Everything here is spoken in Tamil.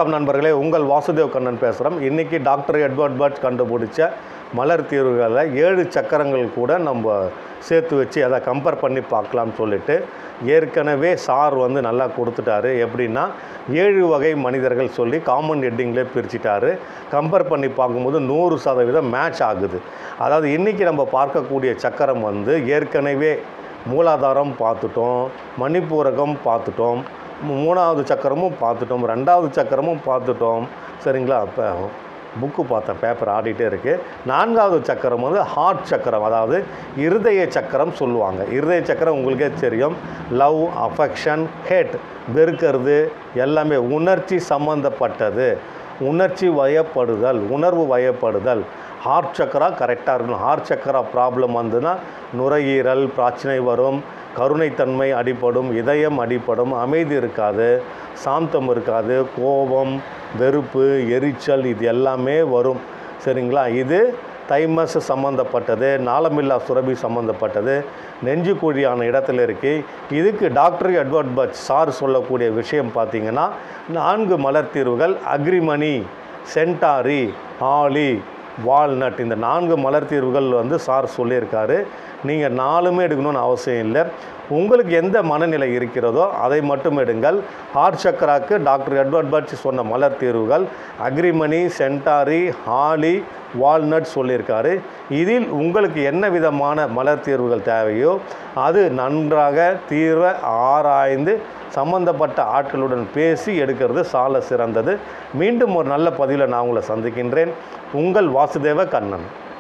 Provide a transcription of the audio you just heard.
வணக்கம் நண்பர்களே உங்கள் வாசுதேவ் கண்ணன் பேசுகிறோம் இன்றைக்கி டாக்டர் எட்வர்ட் பர்ட் கண்டுபிடிச்ச மலர் தீர்வுகளில் ஏழு சக்கரங்கள் கூட நம்ம சேர்த்து வச்சு அதை கம்பேர் பண்ணி பார்க்கலாம்னு சொல்லிட்டு ஏற்கனவே சார் வந்து நல்லா கொடுத்துட்டாரு எப்படின்னா ஏழு வகை மனிதர்கள் சொல்லி காமன் ஹெட்டிங்லேயே பிரிச்சிட்டாரு கம்பேர் பண்ணி பார்க்கும்போது நூறு சதவீதம் மேட்ச் ஆகுது அதாவது இன்றைக்கி நம்ம பார்க்கக்கூடிய சக்கரம் வந்து ஏற்கனவே மூலாதாரம் பார்த்துட்டோம் மணிப்பூரகம் பார்த்துட்டோம் மூ- மூணாவது சக்கரமும் பார்த்துட்டோம் ரெண்டாவது சக்கரமும் பார்த்துட்டோம் சரிங்களா இப்போ புக்கு பார்த்தேன் பேப்பர் ஆடிட்டே இருக்குது நான்காவது சக்கரம் வந்து ஹார்ட் சக்கரம் அதாவது இருதய சக்கரம் சொல்லுவாங்க இருதய சக்கரம் உங்களுக்கே தெரியும் லவ் அஃபெக்ஷன் ஹேட் வெறுக்கிறது எல்லாமே உணர்ச்சி சம்மந்தப்பட்டது உணர்ச்சி வயப்படுதல் உணர்வு வயப்படுதல் ஹார்ட் சக்கரா கரெக்டாக இருக்கணும் ஹார்ட் சக்கரா ப்ராப்ளம் வந்துன்னா நுரையீரல் பிரச்சனை வரும் கருணைத்தன்மை அடிபடும் இதயம் அடிபடும் அமைதி இருக்காது சாந்தம் இருக்காது கோபம் வெறுப்பு எரிச்சல் இது எல்லாமே வரும் சரிங்களா இது தைமஸ் சம்மந்தப்பட்டது நாளமில்லா சுரபி சம்மந்தப்பட்டது நெஞ்சுக்குழியான இடத்துல இருக்கு இதுக்கு டாக்டர் எட்வர்ட் பச் சார் சொல்லக்கூடிய விஷயம் பார்த்தீங்கன்னா நான்கு மலர் தீர்வுகள் அக்ரிமணி சென்டாரி ஆலி வால்நட் இந்த நான்கு மலர் தீர்வுகள் வந்து சார் சொல்லியிருக்காரு நீங்கள் நாலுமே எடுக்கணும்னு அவசியம் இல்லை உங்களுக்கு எந்த மனநிலை இருக்கிறதோ அதை மட்டும் எடுங்கள் ஹார்ட் சக்கராக்கு டாக்டர் எட்வர்ட் பட்ச் சொன்ன மலர் தீர்வுகள் அக்ரிமணி சென்டாரி ஹாலி வால்நட் சொல்லியிருக்காரு இதில் உங்களுக்கு என்ன விதமான மலர் தீர்வுகள் தேவையோ அது நன்றாக தீர ஆராய்ந்து சம்பந்தப்பட்ட ஆட்களுடன் பேசி எடுக்கிறது சால சிறந்தது மீண்டும் ஒரு நல்ல பதிவில் நான் உங்களை சந்திக்கின்றேன் உங்கள் வாசுதேவ கண்ணன்